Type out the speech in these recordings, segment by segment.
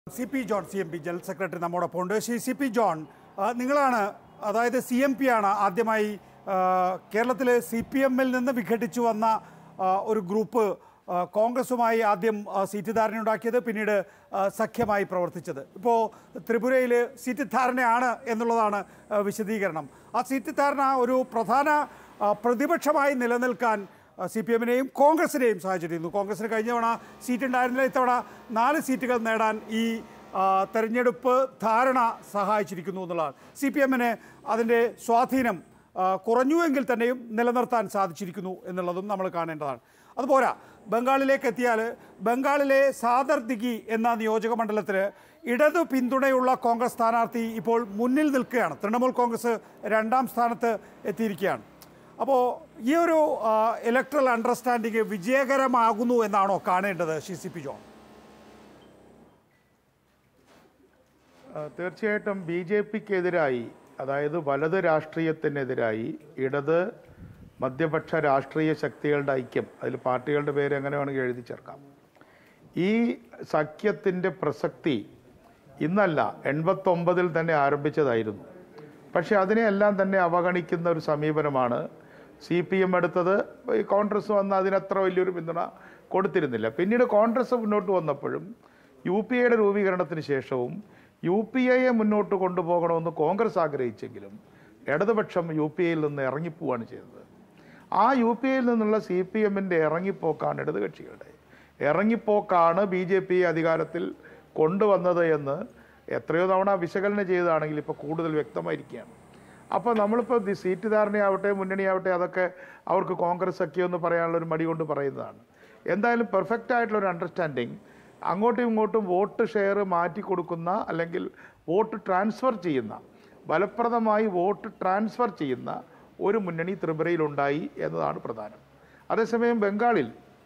C P John C P M general secretary നമ്മോടൊപ്പം ഉണ്ട് Shri C P John ആ, നിങ്ങളാണ് അതായത് സി എം പി ആണ് ആദ്യമായി കേരളത്തിൽ സി പി എമ്മിൽ നിന്ന് വിഘടിച്ചു വന്ന ആ, ഒരു ഗ്രൂപ്പ് ആ, കോൺഗ്രസുമായി ആദ്യം ആ, സീറ്റ് ധാരണയുണ്ടാക്കിയത് പിന്നീട് ആ, സഖ്യമായി പ്രവർത്തിച്ചത് ഇപ്പോൾ ത്രിപുരയിൽ സീറ്റ് ധാരണയാണ് എന്നുള്ളതാണ് ആ, വിശദീകരണം ആ സീറ്റ് ധാരണ ഒരു പ്രധാന ആ, പ്രതിപക്ഷമായി നിലനിൽക്കാൻ സി പി എമ്മിനെയും കോൺഗ്രസിനെയും സഹായിച്ചിരുന്നു കോൺഗ്രസിന് കഴിഞ്ഞ തവണ സീറ്റ് ഉണ്ടായിരുന്നില്ല ഇത്തവണ നാല് സീറ്റുകൾ നേടാൻ ഈ ആ, തെരഞ്ഞെടുപ്പ് ധാരണ സഹായിച്ചിരിക്കുന്നു എന്നുള്ളതാണ് സി പി എമ്മിന് അതിൻ്റെ സ്വാധീനം ആ, കുറഞ്ഞുവെങ്കിൽ തന്നെയും നിലനിർത്താൻ സാധിച്ചിരിക്കുന്നു എന്നുള്ളതും നമ്മൾ കാണേണ്ടതാണ് അതുപോരാ ബംഗാളിലേക്ക് എത്തിയാൽ ബംഗാളിലെ സാദർ ദിഗി എന്ന നിയോജക മണ്ഡലത്തിൽ ഇടതു പിന്തുണയുള്ള കോൺഗ്രസ് സ്ഥാനാർത്ഥി ഇപ്പോൾ മുന്നിൽ നിൽക്കുകയാണ് തൃണമൂൽ കോൺഗ്രസ് രണ്ടാം സ്ഥാനത്ത് എത്തിയിരിക്കുകയാണ് അപ്പോൾ ഈ ഒരു ഇലക്ട്രൽ അണ്ടർസ്റ്റാൻഡിങ് വിജയകരമാകുന്നു എന്നാണോ കാണേണ്ടത് ഷി സി പി ജോൺ ആ, തീർച്ചയായിട്ടും ബി ജെ പിക്കെതിരായി അതായത് വലത് രാഷ്ട്രീയത്തിനെതിരായി ഇടത് മധ്യപക്ഷ രാഷ്ട്രീയ ശക്തികളുടെ ഐക്യം അതിൽ പാർട്ടികളുടെ പേര് എങ്ങനെ വേണമെങ്കിൽ എഴുതി ചേർക്കാം ഈ സഖ്യത്തിൻ്റെ പ്രസക്തി ഇന്നല്ല എൺപത്തൊമ്പതിൽ തന്നെ ആരംഭിച്ചതായിരുന്നു പക്ഷേ അതിനെയെല്ലാം തന്നെ അവഗണിക്കുന്ന ഒരു സമീപനമാണ് സി പി എം എടുത്തത് ഈ കോൺഗ്രസ് വന്ന് അതിനത്ര വലിയൊരു പിന്തുണ കൊടുത്തിരുന്നില്ല പിന്നീട് കോൺഗ്രസ് മുന്നോട്ട് വന്നപ്പോഴും യു പി എയുടെ രൂപീകരണത്തിന് ശേഷവും യു പി എയെ മുന്നോട്ട് കൊണ്ടുപോകണമെന്ന് കോൺഗ്രസ് ആഗ്രഹിച്ചെങ്കിലും ഇടതുപക്ഷം യു പി എയിൽ നിന്ന് ഇറങ്ങിപ്പോവാണ് ചെയ്തത് ആ യു പി എയിൽ നിന്നുള്ള സി പി എമ്മിൻ്റെ ഇറങ്ങിപ്പോക്കാണ് ഇടതുകക്ഷികളുടെ ഇറങ്ങിപ്പോക്കാണ് ബി ജെ പി അധികാരത്തിൽ കൊണ്ടുവന്നത് എന്ന് എത്രയോ തവണ വിശകലനം ചെയ്തതാണെങ്കിൽ ഇപ്പോൾ കൂടുതൽ വ്യക്തമായിരിക്കുകയാണ് അപ്പോൾ നമ്മളിപ്പോൾ ദി സീറ്റ് ധാരണയാവട്ടെ മുന്നണിയാവട്ടെ അതൊക്കെ അവർക്ക് കോൺഗ്രസ് സഖ്യം എന്ന് പറയാനുള്ള ഒരു മടി കൊണ്ട് പറയുന്നതാണ് എന്തായാലും പെർഫെക്റ്റ് ആയിട്ടുള്ള ഒരു അണ്ടർസ്റ്റാൻഡിങ് അങ്ങോട്ടും ഇങ്ങോട്ടും വോട്ട് ഷെയർ മാറ്റി കൊടുക്കുന്ന അല്ലെങ്കിൽ വോട്ട് ട്രാൻസ്ഫർ ചെയ്യുന്ന ഫലപ്രദമായി വോട്ട് ട്രാൻസ്ഫർ ചെയ്യുന്ന ഒരു മുന്നണി ത്രിപുരയിലുണ്ടായി എന്നതാണ് പ്രധാനം അതേസമയം ബംഗാളിൽ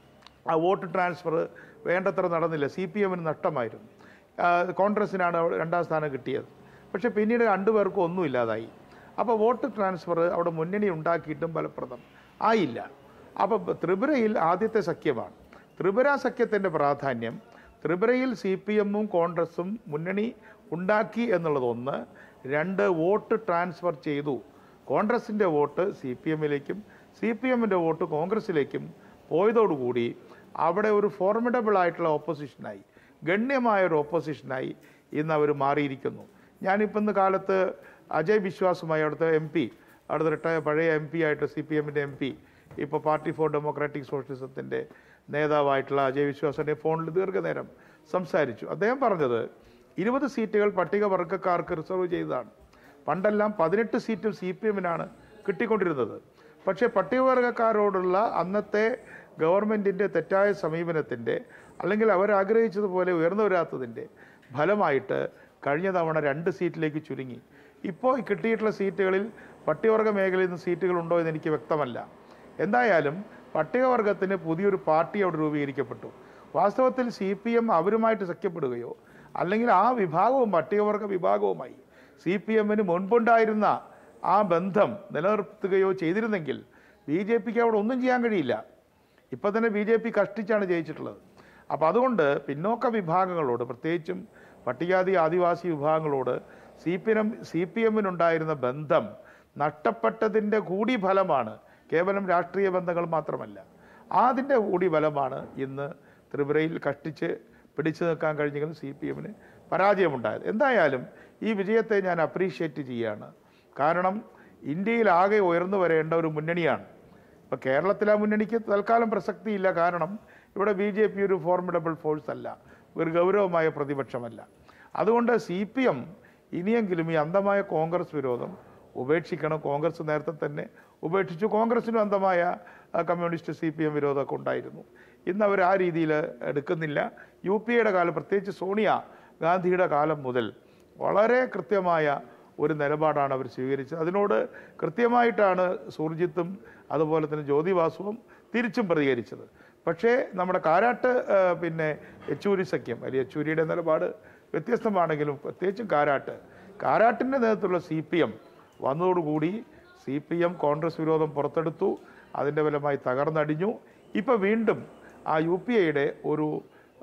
ആ വോട്ട് ട്രാൻസ്ഫർ വേണ്ടത്ര നടന്നില്ല സി പി എമ്മിന് നഷ്ടമായിരുന്നു ആ, കോൺഗ്രസിനാണ് അവിടെ രണ്ടാം സ്ഥാനം കിട്ടിയത് പക്ഷേ പിന്നീട് രണ്ടുപേർക്കും ഒന്നുമില്ലാതായി അപ്പോൾ വോട്ട് ട്രാൻസ്ഫർ അവിടെ മുന്നണി ഉണ്ടാക്കിയിട്ടും ഫലപ്രദം ആയില്ല അപ്പോൾ ത്രിപുരയിൽ ആദ്യത്തെ സഖ്യമാണ് ത്രിപുര സഖ്യത്തിൻ്റെ പ്രാധാന്യം ത്രിപുരയിൽ സി പി എമ്മും കോൺഗ്രസും മുന്നണി ഉണ്ടാക്കി എന്നുള്ളത് ഒന്ന് രണ്ട് വോട്ട് ട്രാൻസ്ഫർ ചെയ്തു കോൺഗ്രസിൻ്റെ വോട്ട് സി പി എമ്മിലേക്കും സി പി എമ്മിൻ്റെ വോട്ട് കോൺഗ്രസിലേക്കും പോയതോടുകൂടി അവിടെ ഒരു ഫോർമിഡബിൾ ആയിട്ടുള്ള ഓപ്പോസിഷനായി ഗണ്യമായ ഒരു ഓപ്പോസിഷനായി ഇന്ന് അവർ മാറിയിരിക്കുന്നു ഞാനിപ്പോൾ ഇന്ന് കാലത്ത് അജയ് വിശ്വാസുമായി അവിടുത്തെ എം പി അവിടുത്തെ റിട്ടയർ പഴയ എം പി ആയിട്ട് സി പി എമ്മിൻ്റെ എം പി ഇപ്പോൾ പാർട്ടി ഫോർ ഡെമോക്രാറ്റിക് സോഷ്യലിസത്തിൻ്റെ നേതാവായിട്ടുള്ള അജയ് വിശ്വാസിനെ ഫോണിൽ ദീർഘനേരം സംസാരിച്ചു അദ്ദേഹം പറഞ്ഞത് ഇരുപത് സീറ്റുകൾ പട്ടികവർഗക്കാർക്ക് റിസർവ് ചെയ്തതാണ് പണ്ടെല്ലാം പതിനെട്ട് സീറ്റും സി പി എമ്മിനാണ് കിട്ടിക്കൊണ്ടിരുന്നത് പക്ഷേ പട്ടികവർഗക്കാരോടുള്ള അന്നത്തെ ഗവൺമെൻറ്റിൻ്റെ തെറ്റായ സമീപനത്തിൻ്റെ അല്ലെങ്കിൽ അവരാഗ്രഹിച്ചതുപോലെ ഉയർന്നു വരാത്തതിൻ്റെ ഫലമായിട്ട് കഴിഞ്ഞ തവണ രണ്ട് സീറ്റിലേക്ക് ചുരുങ്ങി ഇപ്പോൾ കിട്ടിയിട്ടുള്ള സീറ്റുകളിൽ പട്ടികവർഗ മേഖലയിൽ നിന്ന് സീറ്റുകളുണ്ടോ എന്ന് എനിക്ക് വ്യക്തമല്ല എന്തായാലും പട്ടികവർഗത്തിന് പുതിയൊരു പാർട്ടി അവിടെ രൂപീകരിക്കപ്പെട്ടു വാസ്തവത്തിൽ സി പി എം അവരുമായിട്ട് സഖ്യപ്പെടുകയോ അല്ലെങ്കിൽ ആ വിഭാഗവും പട്ടികവർഗ വിഭാഗവുമായി സി പി എമ്മിന് മുൻപുണ്ടായിരുന്ന ആ ബന്ധം നിലനിർത്തുകയോ ചെയ്തിരുന്നെങ്കിൽ ബി ജെ പിക്ക് അവിടെ ഒന്നും ചെയ്യാൻ കഴിയില്ല ഇപ്പം തന്നെ ബി ജെ പി കഷ്ടിച്ചാണ് ജയിച്ചിട്ടുള്ളത് അപ്പോൾ അതുകൊണ്ട് പിന്നോക്ക വിഭാഗങ്ങളോട് പ്രത്യേകിച്ചും പട്ടികാതി ആദിവാസി വിഭാഗങ്ങളോട് C P M C P എമ്മിനുണ്ടായിരുന്ന ബന്ധം നഷ്ടപ്പെട്ടതിൻ്റെ കൂടി ഫലമാണ് കേവലം രാഷ്ട്രീയ ബന്ധങ്ങൾ മാത്രമല്ല അതിൻ്റെ കൂടി ഫലമാണ് ഇന്ന് ത്രിപുരയിൽ കഷ്ടിച്ച് പിടിച്ചു നിൽക്കാൻ കഴിഞ്ഞെങ്കിലും സി പി എമ്മിന് പരാജയമുണ്ടായത് എന്തായാലും ഈ വിജയത്തെ ഞാൻ അപ്രീഷിയേറ്റ് ചെയ്യുകയാണ് കാരണം ഇന്ത്യയിലാകെ ഉയർന്നു വരേണ്ട ഒരു മുന്നണിയാണ് ഇപ്പോൾ കേരളത്തിലെ ആ മുന്നണിക്ക് തൽക്കാലം പ്രസക്തിയില്ല കാരണം ഇവിടെ ബി ജെ പി ഒരു ഫോർമിഡബിൾ ഫോഴ്സ് അല്ല ഒരു ഗൗരവമായ പ്രതിപക്ഷമല്ല അതുകൊണ്ട് സി പി എം ഇനിയെങ്കിലും ഈ അന്ധമായ കോൺഗ്രസ് വിരോധം ഉപേക്ഷിക്കണം കോൺഗ്രസ് നേരത്തെ തന്നെ ഉപേക്ഷിച്ചു കോൺഗ്രസിനും അന്ധമായ ആ, കമ്മ്യൂണിസ്റ്റ് സി പി എം വിരോധമൊക്കെ ഉണ്ടായിരുന്നു ഇന്ന് അവർ ആ രീതിയിൽ എടുക്കുന്നില്ല യു പി എയുടെ കാലം പ്രത്യേകിച്ച് സോണിയ ഗാന്ധിയുടെ കാലം മുതൽ വളരെ കൃത്യമായ ഒരു നിലപാടാണ് അവർ സ്വീകരിച്ചത് അതിനോട് കൃത്യമായിട്ടാണ് സുർജിത്തും അതുപോലെ തന്നെ ജ്യോതി വാസുവും തിരിച്ചും പ്രതികരിച്ചത് പക്ഷേ നമ്മുടെ കാരാട്ട് ആ, പിന്നെ യെച്ചൂരി സഖ്യം അല്ലെങ്കിൽ യെച്ചൂരിയുടെ നിലപാട് വ്യത്യസ്തമാണെങ്കിലും പ്രത്യേകിച്ചും കാരാട്ട് കാരാട്ടിൻ്റെ നേതൃത്വത്തിലുള്ള സി പി എം വന്നതോടുകൂടി സി പി എം കോൺഗ്രസ് വിരോധം പുറത്തെടുത്തു അതിൻ്റെ ഫലമായി തകർന്നടിഞ്ഞു ഇപ്പോൾ വീണ്ടും ആ യു പി ഐയുടെ ഒരു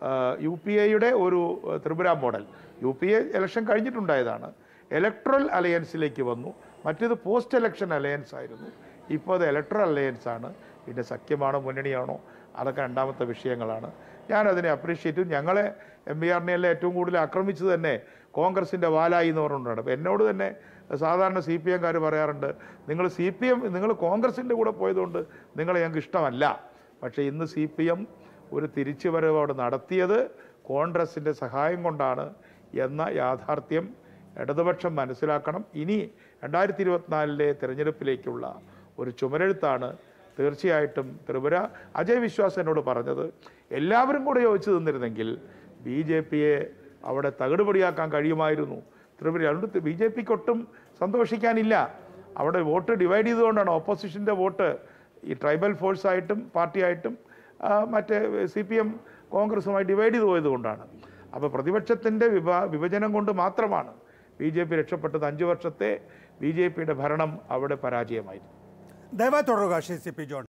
യു പി എയുടെ ഒരു ആ, Tripura model U P A election കഴിഞ്ഞിട്ടുണ്ടായതാണ് ഇലക്ട്രൽ അലയൻസിലേക്ക് വന്നു മറ്റേത് പോസ്റ്റ് ഇലക്ഷൻ അലയൻസ് ആയിരുന്നു ഇപ്പോൾ അത് ഇലക്ട്രൽ അലയൻസ് ആണ് പിന്നെ സഖ്യമാണോ മുന്നണിയാണോ അതൊക്കെ രണ്ടാമത്തെ വിഷയങ്ങളാണ് ഞാനതിനെ അപ്രീഷിയേറ്റ് ചെയ്യും ഞങ്ങളെ എം ബി ആറിനെ എല്ലാം ഏറ്റവും കൂടുതൽ ആക്രമിച്ചത് തന്നെ കോൺഗ്രസിൻ്റെ വാലായി എന്ന് പറഞ്ഞുകൊണ്ടാണ് അപ്പോൾ എന്നോട് തന്നെ സാധാരണ സി പി എംകാർ പറയാറുണ്ട് നിങ്ങൾ സി പി എം നിങ്ങൾ കോൺഗ്രസിൻ്റെ കൂടെ പോയതുകൊണ്ട് നിങ്ങളെ ഞങ്ങൾക്ക് ഇഷ്ടമല്ല പക്ഷേ ഇന്ന് സി പി എം ഒരു തിരിച്ചുവരവ് അവിടെ നടത്തിയത് കോൺഗ്രസിൻ്റെ സഹായം കൊണ്ടാണ് എന്ന യാഥാർത്ഥ്യം ഇടതുപക്ഷം മനസ്സിലാക്കണം ഇനി രണ്ടായിരത്തി ഇരുപത്തിനാലിലെ തിരഞ്ഞെടുപ്പിലേക്കുള്ള ഒരു ചുമരെഴുത്താണ് തീർച്ചയായിട്ടും ത്രിപുര അജയ് വിശ്വാസ് എന്നോട് പറഞ്ഞത് എല്ലാവരും കൂടെ യോജിച്ച് നിന്നിരുന്നെങ്കിൽ ബി ജെ പിയെ അവിടെ തകിടുപൊടിയാക്കാൻ കഴിയുമായിരുന്നു ത്രിപുര അതുകൊണ്ട് ബി ജെ പിക്ക് ഒട്ടും സന്തോഷിക്കാനില്ല അവിടെ വോട്ട് ഡിവൈഡ് ചെയ്തുകൊണ്ടാണ് ഓപ്പോസിഷൻ്റെ വോട്ട് ഈ ട്രൈബൽ ഫോഴ്സായിട്ടും പാർട്ടിയായിട്ടും ആ, മറ്റേ സി പി എം കോൺഗ്രസുമായി ഡിവൈഡ് ചെയ്ത് പോയത് കൊണ്ടാണ് അപ്പോൾ പ്രതിപക്ഷത്തിൻ്റെ വിഭാ വിഭജനം കൊണ്ട് മാത്രമാണ് ബി ജെ പി രക്ഷപ്പെട്ടത് അഞ്ച് വർഷത്തെ ബി ജെ പിയുടെ ഭരണം അവിടെ പരാജയമായിരുന്നു ദയവായി തുടരുക ശ്രീ സി പി ജോൺ